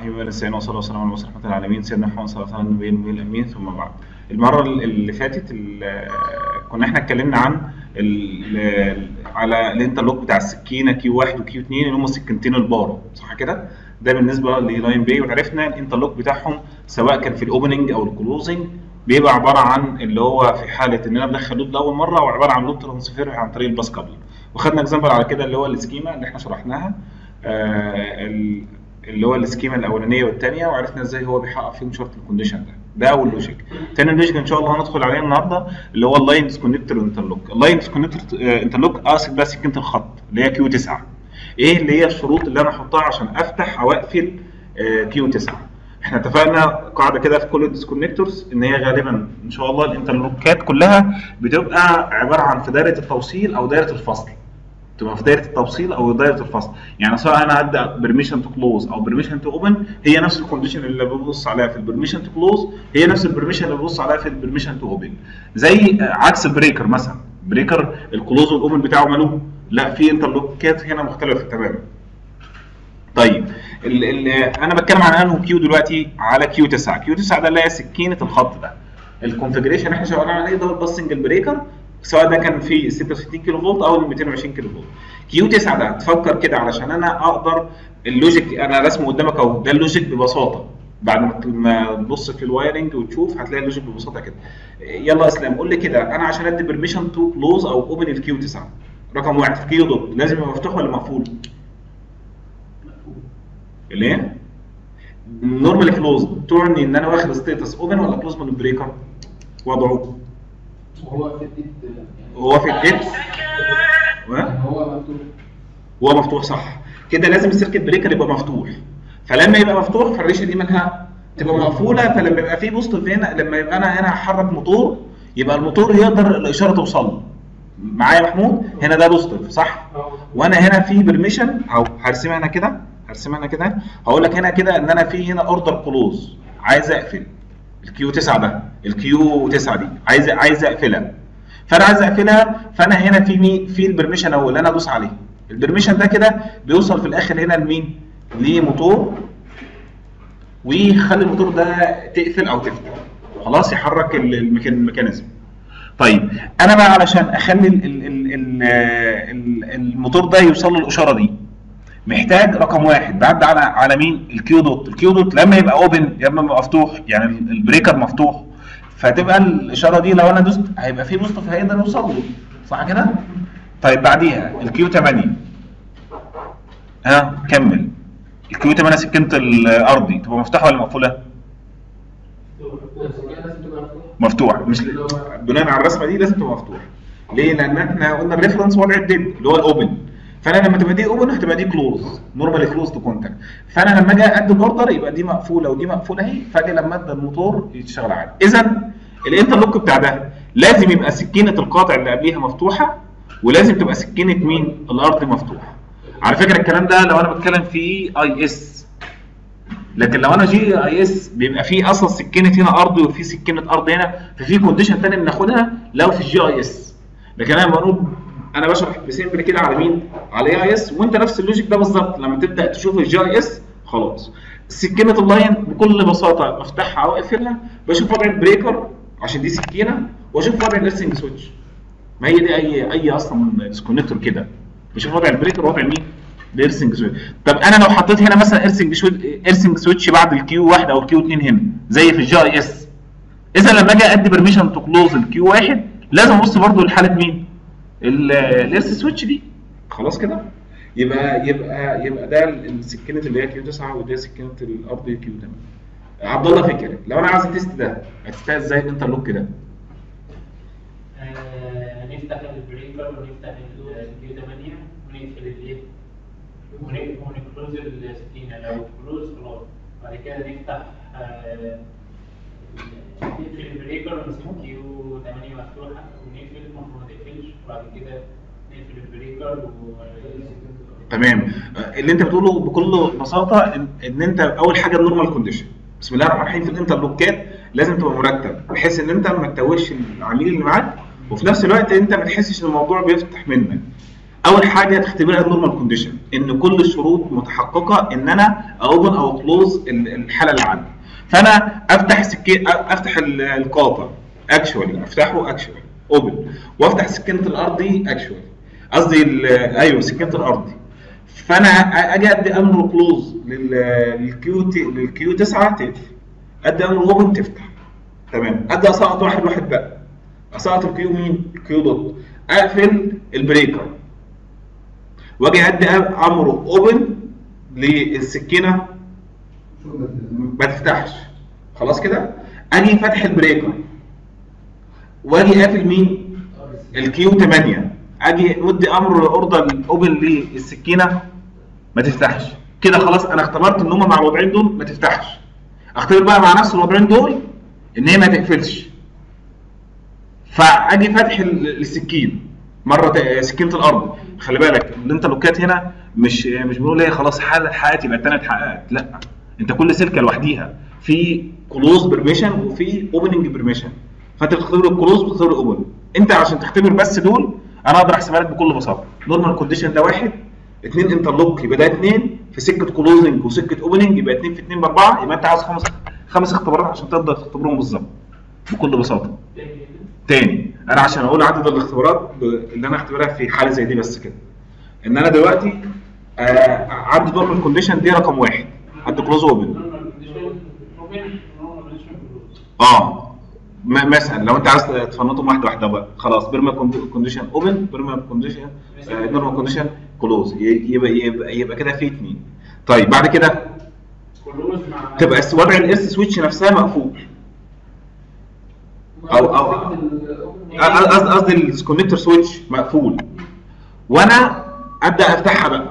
الرحيم ونستعين وصلى الله وسلم على رسول رحمة العالمين سيدنا محمد صلى الله عليه وسلم النبي الأمي الأمين ثم بعد. المرة اللي فاتت ال- كنا احنا اتكلمنا عن ال- على الانترلوك بتاع السكينة كيو 1 وكيو 2 اللي هم السكينتين البارو صح كده؟ ده بالنسبة للاين بي وعرفنا الانترلوك بتاعهم سواء كان في الاوبننج او الكلوزنج بيبقى عبارة عن اللي هو في حالة ان انا بدخل لود لأول مرة وعبارة عن لود ترانسفير عن طريق الباس كابل. وخدنا اكزامبل على كده اللي هو السكيما اللي احنا شرحناها آه، ال- اللي هو السكيما الاولانيه والثانيه وعرفنا ازاي هو بيحقق فيهم شرط الكونديشن ده ده اول لوجيك تاني لوجيك ان شاء الله هندخل عليه النهارده اللي هو اللاين ديسكونكتور انترلوك اللاين ديسكونكتور انترلوك اقصد بقى سكينه الخط اللي هي كيو 9 ايه اللي هي الشروط اللي انا احطها عشان افتح او اقفل كيو 9 احنا اتفقنا قاعده كده في كل الديسكونكتورز ان هي غالبا ان شاء الله الانترلوكات كلها بتبقى عباره عن في دايره التوصيل او دايره الفصل تبقى في دايره التوصيل او دايره الفصل يعني سواء انا ادي بيرميشن تو كلوز او بيرميشن تو اوبن هي نفس الكونديشن اللي ببص عليها في البرميشن تو كلوز هي نفس البرميشن اللي ببص عليها في البرميشن تو اوبن زي آه، عكس البريكر مثلا بريكر الكلوز والاوبن بتاعه ماله لا في انترلوكات هنا مختلفه تماما طيب ال ال انا بتكلم عن انه كيو دلوقتي على كيو 9 كيو 9 ده اللي هي سكينه الخط ده الكونفجريشن احنا شغالين عليه ده الباسنج البريكر سواء ده كان في 66 كيلو فولت او ال 220 كيلو فولت كيو 9 ده تفكر كده علشان انا اقدر اللوجيك انا رسمه قدامك اهو ده اللوجيك ببساطه بعد ما ت- ما تبص في الوايرنج وتشوف هتلاقي اللوجيك ببساطه كده يلا يا اسلام قول لي كده انا عشان ادي بيرميشن تو كلوز او اوبن الكيو 9 رقم واحد في كيو دوت لازم يبقى مفتوح ولا مقفول؟ الايه؟ نورمال كلوز تعني ان انا واخد ستيتس اوبن ولا كلوز من البريكر؟ وضعه وهو في الديت يعني هو في الديت و- يعني هو مكتوب هو مفتوح صح كده لازم السيركت بريكر يبقى مفتوح فلما يبقى مفتوح فالريشه دي مالها تبقى مقفوله فلما يبقى في بوزيتيف هنا لما يبقى انا هنا هحرك موتور يبقى الموتور يقدر الاشاره توصل له معايا يا محمود هنا ده بوزيتيف صح وانا هنا في برميشن او هرسمها هنا كده هرسمها هنا كده هقول لك هنا كده ان انا في هنا اوردر كلوز عايز اقفل الكيو 9 ده الكيو 9 دي عايز عايز اقفلها فانا عايز اقفلها فانا هنا في مين في البرميشن اهو اللي انا ادوس عليه البرميشن ده كده بيوصل في الاخر هنا لمين لموتور ويخلي الموتور ده تقفل او تفتح خلاص يحرك ال- الميكان- الميكانيزم طيب انا بقى علشان اخلي ال ال ال ال ال الموتور ده يوصل له الاشاره دي محتاج رقم واحد بعد على على مين الكيو دوت الكيو دوت لما يبقى اوبن يا اما يبقى مفتوح يعني ال- البريكر مفتوح فتبقى الاشاره دي لو انا دوست هيبقى في بوست هيقدر يوصل له صح كده طيب بعديها الكيو 8 ها كمل الكيو 8 سكنه الارضي تبقى مفتوحه ولا مقفوله السكينة لازم تبقى مفتوحة مفتوح مش ل- بناء على الرسمه دي لازم تبقى مفتوح ليه لان احنا قلنا الريفرنس وضع الديد اللي هو الاوبن فانا لما تبقى دي اوبن هتبقى دي كلوز نورمالي كلوز تو كونتاكت فانا لما اجي ادي الاوردر يبقى دي مقفوله ودي مقفوله اهي فاجي لما ادي الموتور يشتغل عادي اذا الانترلوك بتاع ده لازم يبقى سكينه القاطع اللي قبليها مفتوحه ولازم تبقى سكينه مين الارض مفتوحه على فكره الكلام ده لو انا بتكلم في اي اس لكن لو انا جي اي اس بيبقى فيه اصلا سكينه هنا ارض وفي سكينه ارض هنا ففي كونديشن ثاني بناخدها لو في الجي اي اس لكن انا بقول انا بشرح بسيمبل كده على مين؟ على اي اي اس وانت نفس اللوجيك ده بالظبط لما تبدا تشوف الجي اي اس خلاص سكينه اللاين بكل بساطه بفتحها او اقفلها بشوف وضع البريكر عشان دي سكينه واشوف وضع الارسنج سويتش ما هي دي اي اي اصلا ديسكونكتور كده بشوف وضع البريكر ووضع مين؟ الارسنج سويتش طب انا لو حطيت هنا مثلا ارسنج سويتش ارسنج سويتش بعد الكيو 1 او الكيو 2 هنا زي في الجي اي اس اذا لما اجي ادي برميشن تو كلوز الكيو 1 لازم ابص برضو لحاله مين؟ ال- الارس سويتش دي خلاص كده يبقى يبقى يبقى ده السكينه اللي هي كيو 9 وده سكينه الارض كيو 8 عبد الله فكر لو انا عايز التيست ده هتستاهل ازاي الانترلوك كده؟ آه، نفتح البريكر ونفتح الكيو 8 ونقفل الايه ون- ونكلوز السكينه لو كلوز خلاص بعد كده نفتح آه، نقفل البريكر ونسيب كيو 8 مفتوحه ونقفل المفروض ما تقفلش وبعد كده نقفل البريكر و تمام آه، اللي انت بتقوله بكل بساطه ان, إن انت اول حاجه النورمال كونديشن بسم الله الرحمن الرحيم في الانترلوكات لازم تبقى مرتب بحيث ان انت ما تتوهش العميل اللي معاك وفي نفس الوقت انت ما تحسش ان الموضوع بيفتح منك اول حاجه تختبرها النورمال كونديشن ان كل الشروط متحققه ان انا اوبن او كلوز الحاله اللي عندي فانا افتح سكين افتح ال- القاطع اكشوالي افتحه اكشوالي اوبن وافتح سكينه الارضي اكشوالي قصدي ال- ايوه سكينه الارضي فانا اجي ادي امر كلوز للكيو تي للكيو 9 تقفل ادي امر اوبن تفتح تمام ادي اسقط واحد واحد بقى اسقط الكيو مين الكيو دوت اقفل البريكر واجي ادي امر اوبن للسكينه ما تفتحش خلاص كده اجي فاتح البريكر واجي قافل مين الكيو 8 اجي مدي امر اوردر اوبن للسكينه ما تفتحش كده خلاص انا اختبرت ان هم مع الوضعين دول ما تفتحش اختبر بقى مع نفس الوضعين دول ان هي ما تقفلش فاجي فاتح ال- السكين مره تا- سكينه الارض خلي بالك الانترلوكات هنا مش مش بنقول ايه خلاص حاله حققت يبقى الثانيه اتحققت لا انت كل سلكه لوحديها في كلوز بيرميشن وفي اوبننج بيرميشن فانت بتختبر الكلوز وبتختبر الاوبن انت عشان تختبر بس دول انا اقدر احسبها لك بكل بساطه نورمال كونديشن ده واحد اثنين انترلوك يبقى ده اثنين في سكه كلوزنج وسكه اوبننج يبقى اثنين في اثنين باربعه يبقى انت عاوز خمس خمس اختبارات عشان تقدر تختبرهم بالظبط بكل بساطه تاني انا عشان اقول عدد الاختبارات ب- اللي انا اختبرها في حاله زي دي بس كده ان انا دلوقتي آه عندي نورمال كونديشن دي رقم واحد عندي كلوز اوبن اه م- مثلا لو انت عايز تفنطهم واحده واحده بقى خلاص بيرما كونديشن اوبن بيرما كونديشن نورمال كونديشن كلوز يبقى يبقى يبقى كده في اثنين طيب بعد كده كلوز مع تبقى س- وضع الاس سويتش نفسها مقفول أو- أو- قصدي قصدي الكونكتور سويتش مقفول وانا ابدا افتحها بقى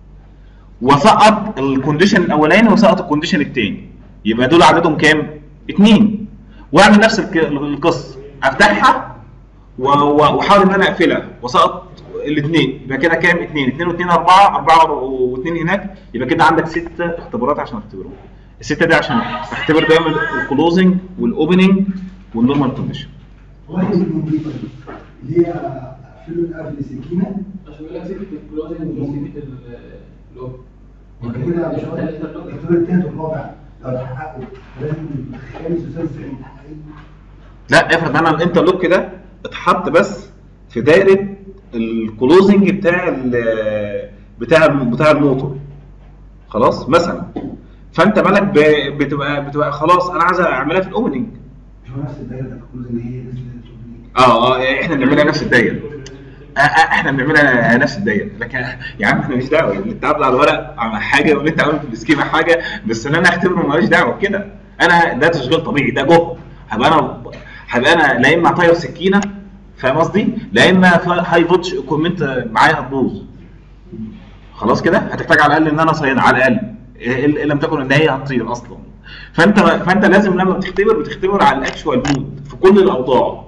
وسقط الكونديشن الاولاني وسقط الكونديشن الثاني يبقى دول عددهم كام؟ اثنين واعمل نفس الك- القصه افتحها و- و- واحاول ان انا اقفلها وسقط الاثنين يبقى كده كام؟ اثنين اثنين واثنين اربعه اربعه واثنين هناك يبقى كده عندك ست اختبارات عشان اختبرهم السته دي عشان اختبر دايما الكلوزنج والاوبننج والنورمال كونديشن واحد من دي طيب اللي هي فيلم القفل سكينه عشان يقول لك سكه الكلوزنج وسكه الاوبن يبقى كده مش هقدر الاختبار التالت والرابع لو اتحققوا لازم الخامس والسادس يتحققوا لا افرض انا الانترلوك ده اتحط بس في دايره الكلوزنج بتاع ال بتاع الم- بتاع الموتور خلاص مثلا فانت بالك ب- بتبقى بتبقى خلاص انا عايز اعملها في الاوبننج مش هو نفس الدايره بتاعت الكروز اللي هي نزلت الأوبننج. اه اه احنا بنعملها نفس الدايره آه، آه، احنا بنعملها نفس الدايره لكن يا عم احنا ماليش دعوه اللي انت عامل على الورق عمل حاجه واللي انت عامل في السكيمه حاجه بس اللي انا اختبره ماليش دعوه كده انا ده تشغيل طبيعي ده جهد هبقى انا هبقى انا لا اما طاير سكينه فاهم قصدي؟ لا اما هاي فوتش كومنت معايا هتبوظ خلاص كده هتحتاج على الاقل ان انا صيد على الاقل ان إن لم تكن ان هي هتطير اصلا فانت فانت لازم لما بتختبر بتختبر على الاكشوال مود في كل الاوضاع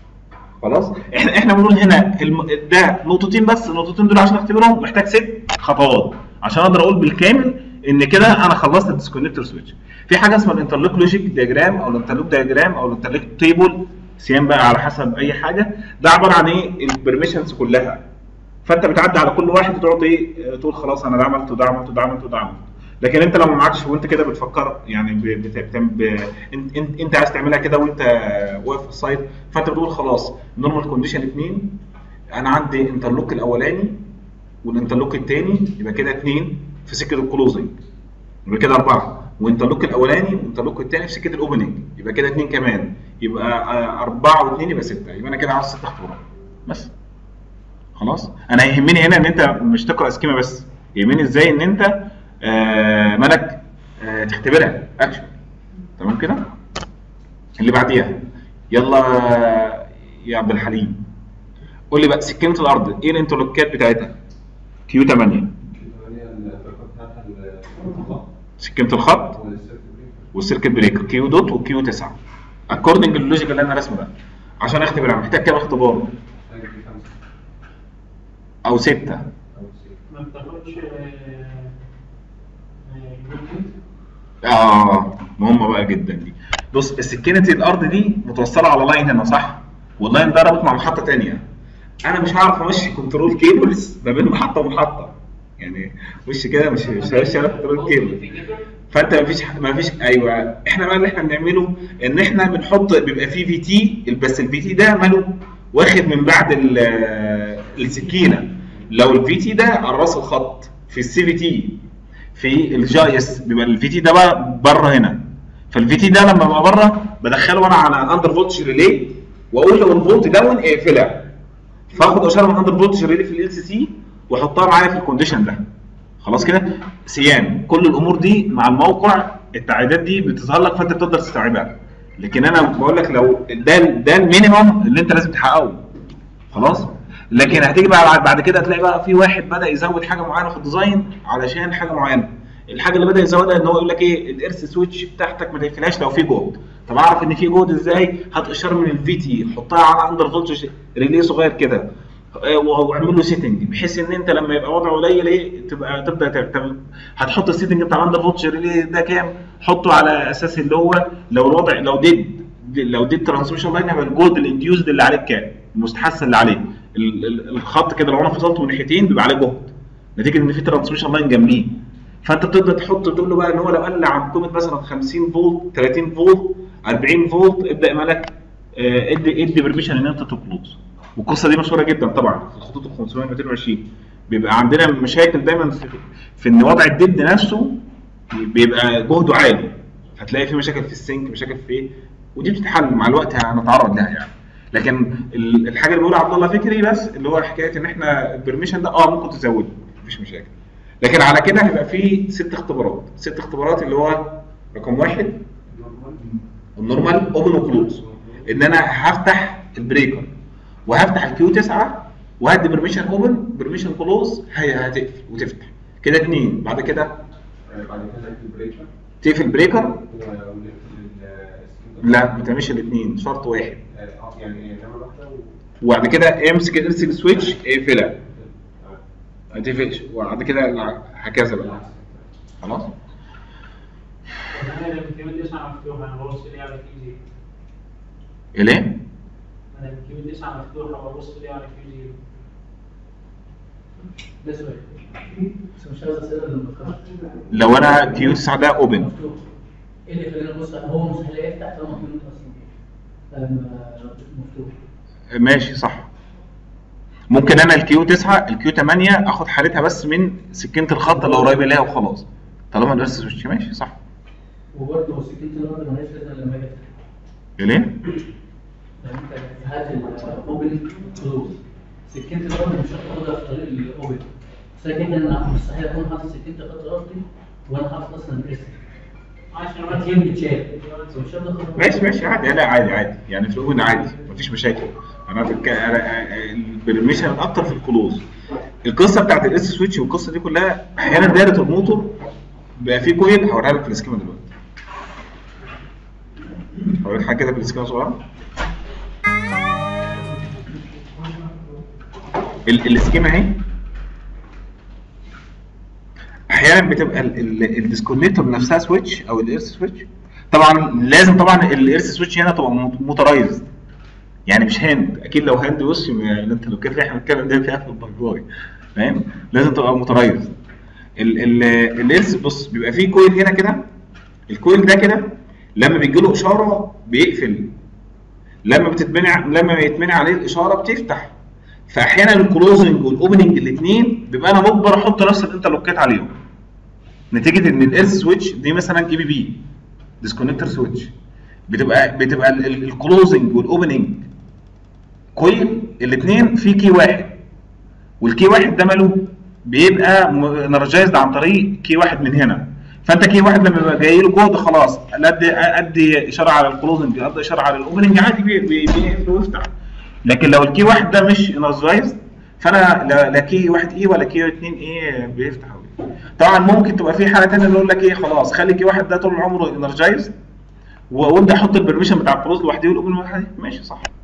خلاص احنا احنا بنقول هنا الم... ده نقطتين بس النقطتين دول عشان اختبرهم محتاج ست خطوات عشان اقدر اقول بالكامل ان كده انا خلصت الديسكونكتور سويتش في حاجه اسمها الانترلوك لوجيك دياجرام او الانترلوك دياجرام او الانترلوك تيبل سيان بقى على حسب اي حاجه ده عباره عن ايه البرميشنز كلها فانت بتعدي على كل واحد وتقعد ايه تقول خلاص انا ده عملت وده عملت وده عملت وده عملت لكن انت لو ما معكش وانت كده بتفكر يعني ب... بت... بت... ب... انت انت انت عايز تعملها كده وانت واقف في السايت فانت بتقول خلاص نورمال كونديشن 2 انا عندي انترلوك الاولاني والانترلوك الثاني يبقى كده اثنين في سكه الكلوزنج يبقى كده اربعه والانترلوك الاولاني والانترلوك الثاني في سكه الاوبننج يبقى كده اثنين كمان يبقى آه، اربعه واثنين يبقى سته يبقى انا كده عاوز ست اختبارات بس خلاص انا يهمني هنا ان انت مش تقرا سكيما بس يهمني ازاي ان انت آه مالك آه تختبرها اكشن تمام كده اللي بعديها يلا يا عبد الحليم قول لي بقى سكينه الارض ايه الانترلوكات بتاعتها كيو 8 سكينه الخط والسيركت بريكر كيو دوت وكيو 9 اكوردنج للوجيك اللي انا راسمه ده عشان اختبرها محتاج كام اختبار او سته ما بتاخدش آه، آه، جلوكوز. اه مهمه بقى جدا دي بص السكينه الارض دي متوصله على لاين هنا صح واللاين ده رابط مع محطه تانية انا مش هعرف امشي كنترول كيبلز ما بين محطه ومحطه يعني وش كده مش مش همشي انا كنترول كيبل فانت مفيش مفيش ايوه احنا بقى اللي احنا بنعمله ان احنا بنحط بيبقى فيه في تي بس الفي تي ده ماله واخد من بعد ال- السكينه لو الفي تي ده على راس الخط في السي في تي في الجي اس بيبقى الفي تي ده بقى بره هنا فالفي تي ده لما ببقى بره بدخله انا على اندر فولتج ريلي واقول لو الفولت داون اقفلها فاخد اشاره من اندر فولتج ريلي في ال سي سي واحطها معايا في الكونديشن ده خلاص كده سيان كل الامور دي مع الموقع التعقيدات دي بتظهر لك فانت بتقدر تستوعبها لكن انا بقول لك لو ده ده المينيمم اللي انت لازم تحققه خلاص لكن هتيجي بقى بعد- بعد كده تلاقي بقى في واحد بدا يزود حاجه معينه في الديزاين علشان حاجه معينه الحاجه اللي بدا يزودها ان هو يقول لك ايه الارث سويتش بتاعتك ما تقفلهاش لو في جهد طب اعرف ان في جهد ازاي هات اشاره من الفي تي حطها على اندر فولتج ريلي صغير كده آه، واعمل له سيتنج بحيث ان انت لما يبقى وضعه قليل ايه تبقى تبدا تعتمد هتحط السيتنج بتاع اندر فولتج ريلي ده كام حطه على اساس اللي هو لو الوضع لو ديد لو دي الترانسميشن لاين يبقى الجهد الانديوزد اللي عليه كام المستحث اللي عليه ال- ال- الخط كده لو انا فصلته من ناحيتين بيبقى عليه جهد نتيجه ان في ترانسميشن لاين جنبيه فانت بتبدا تحط تقول له بقى ان هو لو قل عن قيمه مثلا 50 فولت 30 فولت 40 فولت ابدا مالك آه، ادي ادي برميشن ان انت تكلوز والقصه دي مشهوره جدا طبعا في الخطوط ال 500 220 بيبقى عندنا مشاكل دايما في, في ان وضع الديد نفسه بيبقى جهده عالي هتلاقي في مشاكل في السنك مشاكل في ايه ودي بتتحل مع الوقت هنتعرض لها يعني لكن ال- الحاجه اللي بيقولها عبد الله فكري بس اللي هو حكايه ان احنا البرميشن ده اه ممكن تزوده مفيش مشاكل لكن على كده هيبقى في ست اختبارات ست اختبارات اللي هو رقم واحد النورمال اوبن وكلوز ان انا هفتح البريكر وهفتح الكيو 9 وهدي برميشن اوبن برميشن كلوز هتقفل وتفتح كده اتنين بعد كده بعد كده نقفل البريكر تقفل البريكر ونقفل السكيب لا ما تعملش الاثنين شرط واحد اه يعني نعمل واحده و وبعد كده امسك الارسل السويتش اقفلها آه. ما تقفلش وبعد كده الع- هكذا بقى خلاص انا لما الكيو 9 مفتوح انا ببص ليه على كيو زيرو ليه؟ انا الكيو 9 مفتوحه ببص ليه على كيو زيرو ده سؤال بس مش عايز اسئله لما تخش لو انا كيو 9 ده اوبن مفتوح ايه اللي يخلينا نبص هو مستحيل يفتح طالما في نوت اصلا لما مفتوح ماشي صح ممكن انا الكيو 9 الكيو 8 اخد حالتها بس من سكينه الخط اللي قريبه ليها وخلاص طالما الارس سويتش ماشي صح وبرضه سكينة النهارده مالهاش لازمه لما يفتح ليه؟ يعني انت هات الاوبن كلوز سكينة الارض مش هتاخدها في طريق الاوبن بس انا كده انا مستحيل اكون حاطط سكينة خط ارضي وانا حاطط اصلا الاسم عشان اكيد بتشال مش هبدا اخد ماشي ماشي عادي لا عادي عادي يعني في الاوبن عادي مفيش مشاكل انا بتك... أنا البرميشن اكتر في الكلوز القصه بتاعت الاس سويتش والقصه دي كلها احيانا دايره الموتور بقى فيه كويل هوريها لك في السكيما دلوقتي هوريك حاجه كده في السكيما صغيره ال- السكيما اهي احيانا بتبقى ال- ال- الديسكونكتور نفسها سويتش او الايرث سويتش طبعا لازم طبعا الايرث سويتش هنا تبقى موتورايزد يعني مش هاند اكيد لو هاند وش يعني انت لو كيف احنا بنتكلم ده فيها في البرجاي فاهم لازم تبقى موتورايزد الايرث بص بيبقى فيه كويل هنا كده الكويل ده كده لما بيجي له اشاره بيقفل لما بتتمنع لما بيتمنع عليه الاشاره بتفتح فاحيانا الكلوزنج والاوبننج الاثنين بيبقى انا مجبر احط نفس الانترلوكات عليهم نتيجه ان الايرث سويتش دي مثلا اي بي بي ديسكونكتور سويتش بتبقى بتبقى الكلوزنج والاوبننج كويل الاثنين في كي واحد والكي واحد ده ماله بيبقى انرجايزد عن طريق كي واحد من هنا فانت كي واحد لما بيبقى جاي له جهد خلاص لا ادي ادي اشاره على الكلوزنج ادي اشاره على الاوبننج عادي بي- بي- بيقفل ويفتح لكن لو الكي واحد ده مش انرجايزد فانا لا, لا كي واحد اي ولا كي اتنين اي بيفتح أو بيقفل. طبعا ممكن تبقى في حاله ثانيه اللي يقول لك ايه خلاص خلي كي واحد ده طول عمره انرجايزد وابدا احط البرميشن بتاع الكلوز لوحده والاوبن لوحده ماشي صح